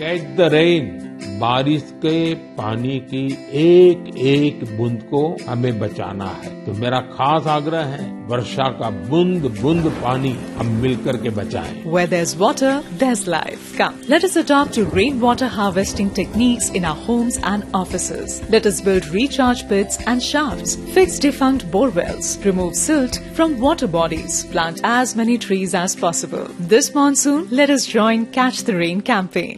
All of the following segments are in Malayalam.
कैच द रेन बारिश के पानी की एक एक बूंद को हमें बचाना है तो मेरा खास आग्रह है वर्षा का बूंद बूंद पानी हम मिलकर के बचाएं Where there's water, there's life. Come, let us adopt to rainwater harvesting techniques in our homes and offices. Let us build recharge pits and shafts, fix defunct bore wells, remove silt from water bodies, plant as many trees as possible. This monsoon, let us join Catch the Rain campaign.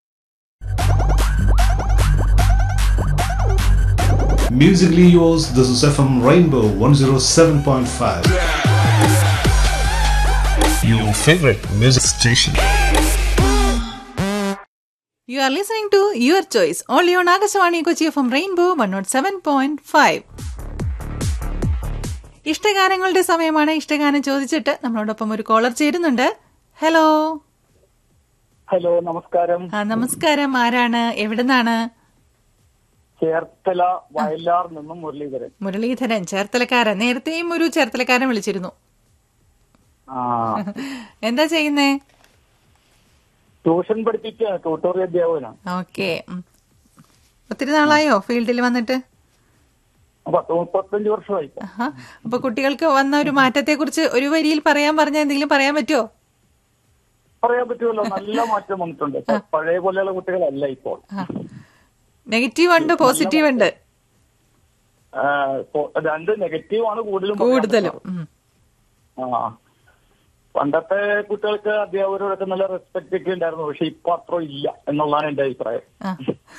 Musically yours, this is FM Rainbow 107.5. Your favorite music station. You are listening to Your Choice, only on Akashwani Kochi from Rainbow 107.5. ഇഷ്ടഗാനങ്ങളുടെ സമയമാണ് ഇഷ്ടഗാനം ചോദിച്ചിട്ട് നമ്മളോടൊപ്പം ഒരു കോളർ ചേരുന്നുണ്ട് ഹലോ ഹലോ നമസ്കാരം ആ നമസ്കാരം ആരാണ് എവിടുന്നാണ് ചേർത്തല വയലാർ നിന്നും മുരളീധരൻ മുരളീധരൻ ചേർത്തലക്കാരൻ നേരത്തെയും ഒരു ചേർത്തലക്കാരൻ വിളിച്ചിരുന്നു ആ എന്താ ചെയ്യുന്നേ ട്യൂഷൻ പഠിപ്പിക്കുക ട്യൂട്ടോറിയൽ അധ്യാപകനാണ് ഓക്കെ ഒത്തിരി നാളായോ ഫീൽഡിൽ വന്നിട്ട് പത്ത് മുപ്പത്തഞ്ച് വർഷമായി ആഹാ. അപ്പൊ കുട്ടികൾക്ക് വന്ന ഒരു മാറ്റത്തെ കുറിച്ച് ഒരു വരിയിൽ പറയാൻ പറഞ്ഞ എന്തെങ്കിലും പറയാൻ പറ്റുമോ പറയാൻ പറ്റുമല്ലോ നല്ല മാറ്റം വന്നിട്ടുണ്ട് പഴയ പോലെയുള്ള കുട്ടികളല്ല ഇപ്പോൾ നെഗറ്റീവ് ഉണ്ട് പോസിറ്റീവ് ഉണ്ട് ആ, ഇപ്പൊ രണ്ട് നെഗറ്റീവ് ആണ് കൂടുതലും കൂടുതലും പറയാൻ ഉം. പറ്റുന്നത്. ആ പണ്ടത്തെ കുട്ടികൾക്ക് അധ്യാപകരോടൊക്കെ നല്ല റെസ്പെക്ട് ഒക്കെ ഉണ്ടായിരുന്നു പക്ഷെ ഇപ്പൊ അത്ര ഇല്ല എന്നുള്ളതാണ് എന്റെ അഭിപ്രായം ആ.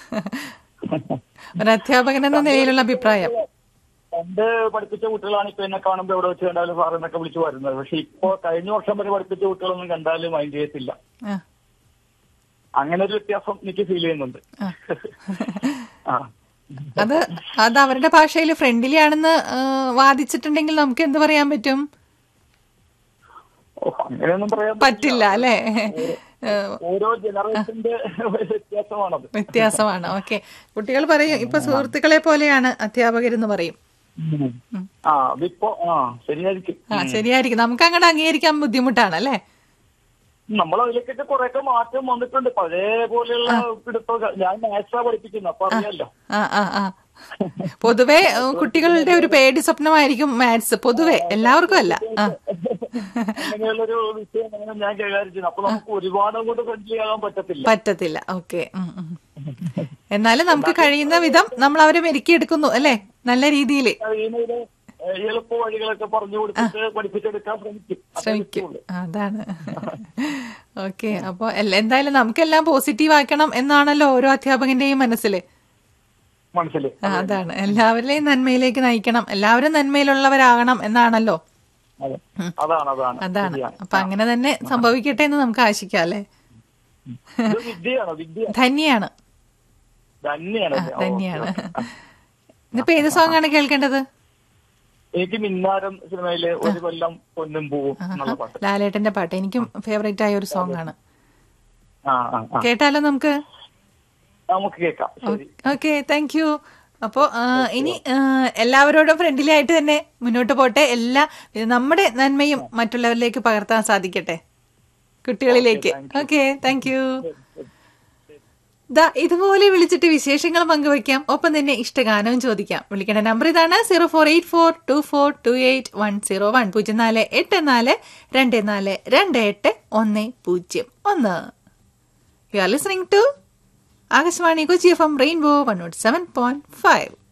ഒരു അധ്യാപകൻ എന്ന നിലയിലുള്ള അഭിപ്രായം പണ്ട് പഠിപ്പിച്ച കുട്ടികളാണ് ഇപ്പൊ എന്നെ കാണുമ്പോ എവിടെ വെച്ച് കണ്ടാലും സാർ എന്നൊക്കെ വിളിച്ചു വരുന്നത് പക്ഷെ ഇപ്പൊ കഴിഞ്ഞ വർഷം വരെ പഠിപ്പിച്ച കുട്ടികളൊന്നും കണ്ടാലും മൈൻഡ് ചെയ്യത്തില്ല ആ. അങ്ങനെ ഒരു വ്യത്യാസം എനിക്ക് ഫീൽ ചെയ്യുന്നുണ്ട് ആ. ആ അത് അത് അവരുടെ ഭാഷയിൽ ഫ്രണ്ട്ലി ആണെന്ന് ആ, വാദിച്ചിട്ടുണ്ടെങ്കിൽ നമുക്ക് എന്ത് പറയാൻ പറ്റും ഓ, അങ്ങനെയൊന്നും പറയാൻ പറ്റില്ല അല്ലെ ഓരോ ജനറേഷന്റെ വ്യത്യാസമാണത് വ്യത്യാസമാണ് ഓക്കെ കുട്ടികൾ പറയും ഇപ്പൊ സുഹൃത്തുക്കളെ പോലെയാണ് അധ്യാപകരെന്ന് പറയും ആ അതിപ്പോ ആ ശരിയായിരിക്കും ആ ശരിയായിരിക്കും നമുക്ക് അങ്ങോട്ട് അംഗീകരിക്കാൻ ബുദ്ധിമുട്ടാണ് അല്ലെ നമ്മൾ അതിലേക്കൊക്കെ കുറെയൊക്കെ മാറ്റം വന്നിട്ടുണ്ട് പഴയ പോലെയുള്ള പിടുത്തം ഞാൻ മാത്സാ പഠിപ്പിക്കുന്നു അപ്പൊ അറിയാലോ ആ ആ ആ പൊതുവെ ഏഹ്, കുട്ടികളുടെ ഒരു പേടി സ്വപ്നമായിരിക്കും മാത്സ് പൊതുവെ എല്ലാവർക്കും അല്ല ആ അങ്ങനെയുള്ളൊരു വിഷയം അങ്ങനെ ഞാൻ കൈകാര്യം ചെയ്യുന്നു അപ്പൊ നമുക്ക് ഒരുപാട് അങ്ങോട്ട് ഫ്രണ്ട്ലി ആകാൻ പറ്റത്തില്ല പറ്റത്തില്ല ഓക്കെ എന്നാലും നമുക്ക് കഴിയുന്ന വിധം നമ്മൾ അവരെ മെരുക്കിയെടുക്കുന്നു അല്ലെ നല്ല രീതിയിൽ കഴിയുന്നതിന് എളുപ്പ വഴികളൊക്കെ പറഞ്ഞു കൊടുത്തിട്ട് പഠിപ്പിച്ചെടുക്കാൻ ശ്രമിക്കും അതേ ശ്രമിക്കും പറ്റുള്ളൂ. അതാണ് ഓക്കെ അപ്പൊ എല്ല- എന്തായാലും നമുക്കെല്ലാം പോസിറ്റീവ് ആക്കണം എന്നാണല്ലോ ഓരോ അധ്യാപകന്റെയും മനസ്സിൽ മനസ്സില് ആ, അതാണ് എല്ലാവരുടെയും നന്മയിലേക്ക് നയിക്കണം എല്ലാവരും നന്മയിലുള്ളവരാകണം എന്നാണല്ലോ അതെ. അതാണ് അതാണ് അതാണ് ശരിയാണ്. അപ്പൊ അങ്ങനെ തന്നെ സംഭവിക്കട്ടെ എന്ന് നമുക്ക് ആശിക്കാം അല്ലെ ഇത് വിദ്യയാണോ വിദ്യ ധന്യാണ് തന്നെയാണ് ആ, ധന്യാണ് ഇതിപ്പോ ഏത് സോങ് ആണ് കേൾക്കേണ്ടത് എനിക്ക് മിന്നാരം സിനിമയിലെ ഒരു കൊല്ലം പൊന്നും പൂവും എന്നുള്ള പാട്ട് ലാലേട്ടന്റെ പാട്ട് എനിക്കും ഫേവറേറ്റ് ആയ ഒരു സോങ് ആണ് ആ ആ ആ കേട്ടാലോ നമുക്ക് നമുക്ക് കേൾക്കാം ശരി ഓക്കെ താങ്ക് യു അപ്പോ ആ, ഇനി ആ, എല്ലാവരോടും ഫ്രണ്ട്ലി ആയിട്ട് തന്നെ മുന്നോട്ട് പോട്ടെ എല്ലാ നമ്മുടെ നന്മയും മറ്റുള്ളവരിലേക്ക് പകർത്താൻ സാധിക്കട്ടെ കുട്ടികളിലേക്ക് ഓക്കെ താങ്ക് യു ദാ ഇതുപോലെ വിളിച്ചിട്ട് വിശേഷങ്ങൾ പങ്കുവയ്ക്കാം ഒപ്പം തന്നെ ഇഷ്ടഗാനവും ചോദിക്കാം വിളിക്കേണ്ട നമ്പർ ഇതാണ് zero four eight four two four two eight one zero one പൂജ്യം നാല് എട്ട് നാല് രണ്ട് നാല് രണ്ട് എട്ട് ഒന്ന് പൂജ്യം ഒന്ന് you are listening to Akashvani Kochi F M rainbow one nought seven point five